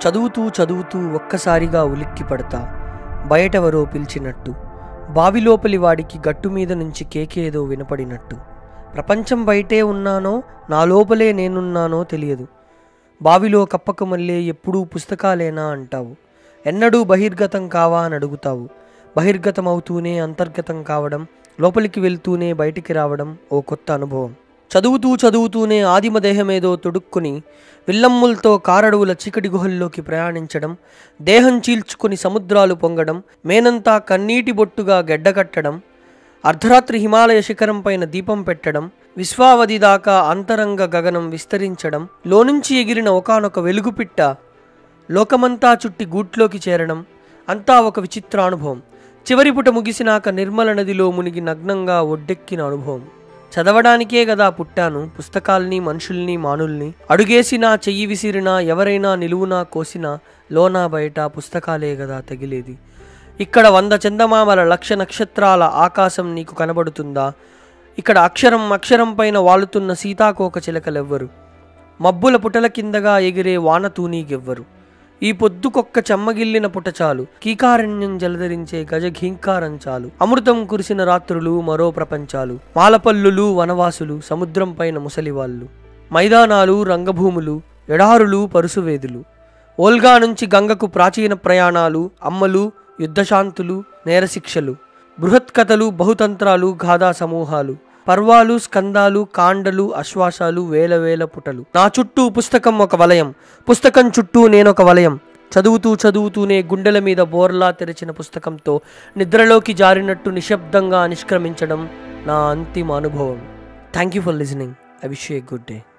చదువుతూ చదువుతూ ఒక్కసారిగా ఉలిక్కి పడతా బయటెవరో పిలిచినట్టు బావిలోపలి వాడికి గట్టు మీద నుంచి కేకేదో వినపడినట్టు ప్రపంచం బయటే ఉన్నానో నా లోపలే నేనున్నానో తెలియదు బావిలో కప్పక మళ్ళీ ఎప్పుడూ పుస్తకాలేనా అంటావు ఎన్నడూ బహిర్గతం కావా అని అడుగుతావు బహిర్గతం అవుతూనే అంతర్గతం కావడం లోపలికి వెళ్తూనే బయటికి రావడం ఓ కొత్త అనుభవం చదువుతూ చదువుతూనే ఆదిమ దేహమేదో తొడుక్కుని విల్లమ్ములతో కారడువుల చీకటి గుహల్లోకి ప్రయాణించడం దేహం చీల్చుకుని సముద్రాలు పొంగడం మేనంతా కన్నీటి బొట్టుగా గెడ్డకట్టడం అర్ధరాత్రి హిమాలయ శిఖరం పైన దీపం పెట్టడం విశ్వావధి దాకా అంతరంగ గగనం విస్తరించడం లోనుంచి ఎగిరిన ఒకానొక వెలుగుపిట్ట లోకమంతా చుట్టి గూట్లోకి చేరడం అంతా ఒక విచిత్ర అనుభవం చివరి పుట ముగిసినాక నిర్మల నదిలో మునిగి నగ్నంగా ఒడ్డెక్కిన అనుభవం చదవడానికే కదా పుట్టాను పుస్తకాల్ని మనుషుల్ని మానుల్ని అడుగేసినా చెయ్యి విసిరినా ఎవరైనా నిలువునా కోసినా లోనా బయట పుస్తకాలే కదా తగిలేది ఇక్కడ వంద చందమామల లక్ష నక్షత్రాల ఆకాశం నీకు కనబడుతుందా ఇక్కడ అక్షరం అక్షరం పైన వాలుతున్న సీతాకోక చిలకలెవ్వరు మబ్బుల పుటల కిందగా ఎగిరే వాన తూనీగెవ్వరు ఈ పొద్దుకొక్క చెమ్మగిల్లిన పుట చాలు కీకారణ్యం జలధరించే గజ ఘీంకారం చాలు అమృతం కురిసిన రాత్రులు మరో ప్రపంచాలు మాలపల్లులు వనవాసులు సముద్రం పైన ముసలివాళ్ళు మైదానాలు రంగభూములు ఎడారులు పరుసువేదులు ఓల్గా నుంచి గంగకు ప్రాచీన ప్రయాణాలు అమ్మలు యుద్ధశాంతులు నేరశిక్షలు బృహత్కథలు బహుతంత్రాలు గాథా సమూహాలు పర్వాలు స్కందాలు కాండలు అశ్వాసాలు వేల వేల పుటలు నా చుట్టూ పుస్తకం ఒక వలయం పుస్తకం చుట్టూ నేనొక వలయం చదువుతూ చదువుతూనే గుండెల మీద బోర్లా తెరిచిన పుస్తకంతో నిద్రలోకి జారినట్టు నిశ్శబ్దంగా నిష్క్రమించడం నా అంతిమ అనుభవం thank you for listening I wish you a good day